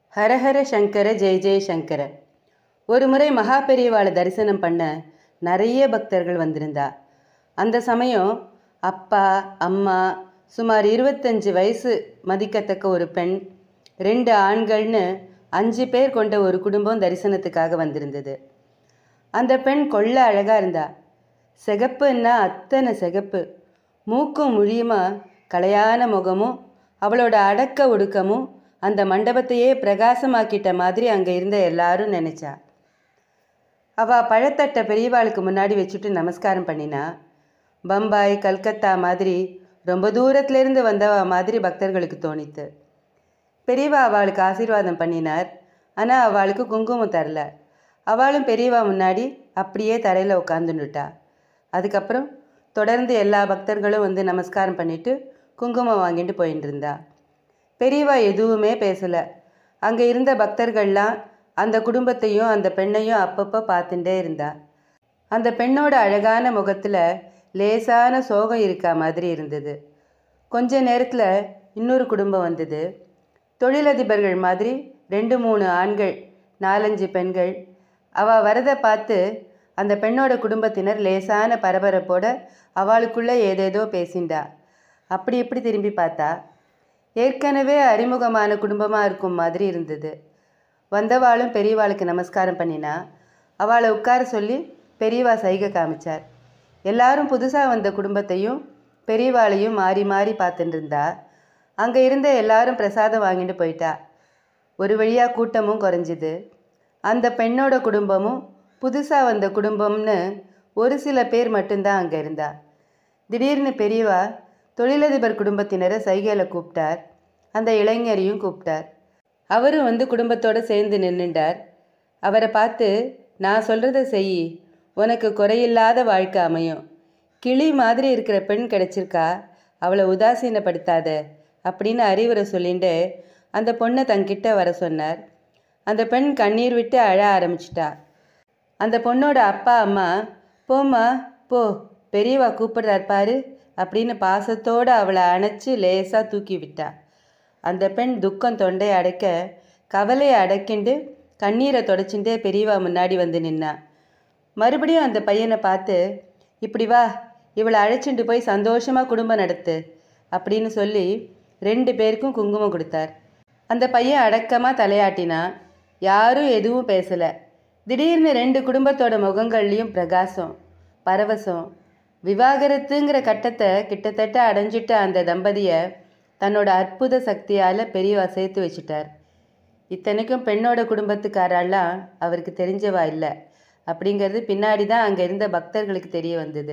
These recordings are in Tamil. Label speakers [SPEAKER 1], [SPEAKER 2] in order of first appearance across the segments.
[SPEAKER 1] ஹரஹர சங்கர ஜெய ஜெய சங்கர ஒரு முறை மகா பெரியவாளை தரிசனம் பண்ண நிறைய பக்தர்கள் வந்திருந்தா அந்த சமயம் அப்பா அம்மா சுமார் இருபத்தஞ்சு வயசு மதிக்கத்தக்க ஒரு பெண் ரெண்டு ஆண்கள்னு அஞ்சு பேர் கொண்ட ஒரு குடும்பம் தரிசனத்துக்காக வந்திருந்தது அந்த பெண் கொள்ள அழகா இருந்தா சிகப்புன்னா அத்தனை சிகப்பு மூக்கும் முழியுமா கலையான முகமும் அவளோட அடக்க ஒடுக்கமும் அந்த மண்டபத்தையே பிரகாசமாக்கிட்ட மாதிரி அங்கே இருந்த எல்லாரும் நினைச்சா அவ பழத்தட்டை பெரியவாளுக்கு முன்னாடி வச்சுட்டு நமஸ்காரம் பண்ணினா பம்பாய் கல்கத்தா மாதிரி ரொம்ப தூரத்துலேருந்து வந்தவ மாதிரி பக்தர்களுக்கு தோணித்து பெரியவா அவளுக்கு ஆசீர்வாதம் பண்ணினார் ஆனால் அவளுக்கு குங்குமம் தரல அவளும் பெரியவா முன்னாடி அப்படியே தரையில் உட்காந்துட்டுட்டா அதுக்கப்புறம் தொடர்ந்து எல்லா பக்தர்களும் வந்து நமஸ்காரம் பண்ணிட்டு குங்குமம் வாங்கிட்டு போயின்னு இருந்தா பெரியவா எதுவுமே பேசலை அங்கே இருந்த பக்தர்கள்லாம் அந்த குடும்பத்தையும் அந்த பெண்ணையும் அப்பப்போ பார்த்துட்டே இருந்தா அந்த பெண்ணோட அழகான முகத்தில் லேசான சோகம் இருக்கா மாதிரி இருந்தது கொஞ்ச நேரத்தில் இன்னொரு குடும்பம் வந்தது தொழிலதிபர்கள் மாதிரி ரெண்டு மூணு ஆண்கள் நாலஞ்சு பெண்கள் அவ வரதை பார்த்து அந்த பெண்ணோட குடும்பத்தினர் லேசான பரபரப்போட அவளுக்குள்ளே ஏதேதோ பேசிண்டா அப்படி இப்படி திரும்பி பார்த்தா ஏற்கனவே அறிமுகமான குடும்பமாக இருக்கும் மாதிரி இருந்தது வந்தவாளும் பெரியவாளுக்கு நமஸ்காரம் பண்ணினா அவளை உட்கார சொல்லி பெரியவா சைகை காமிச்சார் எல்லாரும் புதுசாக வந்த குடும்பத்தையும் பெரியவாளையும் மாறி மாறி பார்த்துட்டு இருந்தா அங்கே இருந்த எல்லாரும் பிரசாதம் வாங்கிட்டு போயிட்டா ஒரு வழியாக கூட்டமும் குறைஞ்சிது அந்த பெண்ணோட குடும்பமும் புதுசாக வந்த குடும்பம்னு ஒரு சில பேர் மட்டும்தான் அங்கே இருந்தா திடீர்னு பெரியவா தொழிலதிபர் குடும்பத்தினரை சைகையில் கூப்பிட்டார் அந்த இளைஞரையும் கூப்பிட்டார் அவரும் வந்து குடும்பத்தோடு சேர்ந்து நின்றுண்டார் அவரை பார்த்து நான் சொல்கிறத செய் உனக்கு குறையில்லாத வாழ்க்கை அமையும் கிளி மாதிரி இருக்கிற பெண் கிடைச்சிருக்கா அவளை உதாசீனப்படுத்தாத அப்படின்னு அறிவுரை சொல்லிட்டு அந்த பொண்ணை தங்கிட்ட வர சொன்னார் அந்த பெண் கண்ணீர் விட்டு அழ ஆரம்பிச்சிட்டா அந்த பொண்ணோட அப்பா அம்மா போம்மா போ பெரியவா கூப்பிடுறார் பாரு அப்படின்னு பாசத்தோடு அவளை அணைச்சி லேசாக தூக்கி விட்டா அந்த பெண் துக்கம் தொண்டை அடைக்க கவலையை அடக்கிண்டு கண்ணீரை தொடச்சிண்டே பெரியவா முன்னாடி வந்து நின்னா மறுபடியும் அந்த பையனை பார்த்து இப்படி வா இவளை அழைச்சிட்டு போய் சந்தோஷமாக குடும்பம் நடத்து அப்படின்னு சொல்லி ரெண்டு பேருக்கும் குங்குமம் கொடுத்தார் அந்த பையன் அடக்கமாக தலையாட்டினான் யாரும் எதுவும் பேசலை திடீர்னு ரெண்டு குடும்பத்தோட முகங்கள்லேயும் பிரகாசம் பரவசம் விவாகரத்துங்கிற கட்டத்தை கிட்டத்தட்ட அடைஞ்சிட்ட அந்த தம்பதியை தன்னோட அற்புத சக்தியால் பெரியவா சேர்த்து வச்சிட்டார் இத்தனைக்கும் பெண்ணோட குடும்பத்துக்காரெல்லாம் அவருக்கு தெரிஞ்சவா இல்லை அப்படிங்கிறது பின்னாடி தான் அங்கே இருந்த பக்தர்களுக்கு தெரிய வந்தது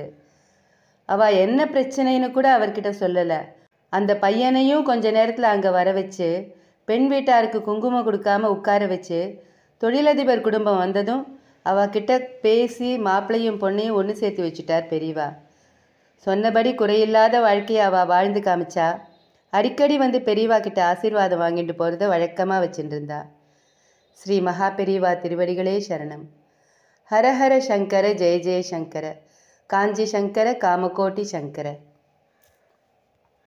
[SPEAKER 1] அவள் என்ன பிரச்சனைன்னு கூட அவர்கிட்ட சொல்லலை அந்த பையனையும் கொஞ்ச நேரத்தில் அங்கே வர வச்சு பெண் வீட்டாருக்கு குங்குமம் கொடுக்காம உட்கார வச்சு தொழிலதிபர் குடும்பம் வந்ததும் அவகிட்ட பேசி மாப்பிள்ளையும் பொண்ணையும் ஒன்று சேர்த்து வச்சுட்டார் பெரியவா சொன்னபடி குறையில்லாத வாழ்க்கையை அவள் வாழ்ந்து காமிச்சா அடிக்கடி வந்து பெரியவா கிட்ட ஆசீர்வாதம் வாங்கிட்டு போகிறத வழக்கமாக வச்சுட்டு இருந்தா ஸ்ரீ மகா பெரியவா திருவடிகளே சரணம் ஹரஹர சங்கர ஜெய ஜெய சங்கர காஞ்சி சங்கர காமகோட்டி சங்கர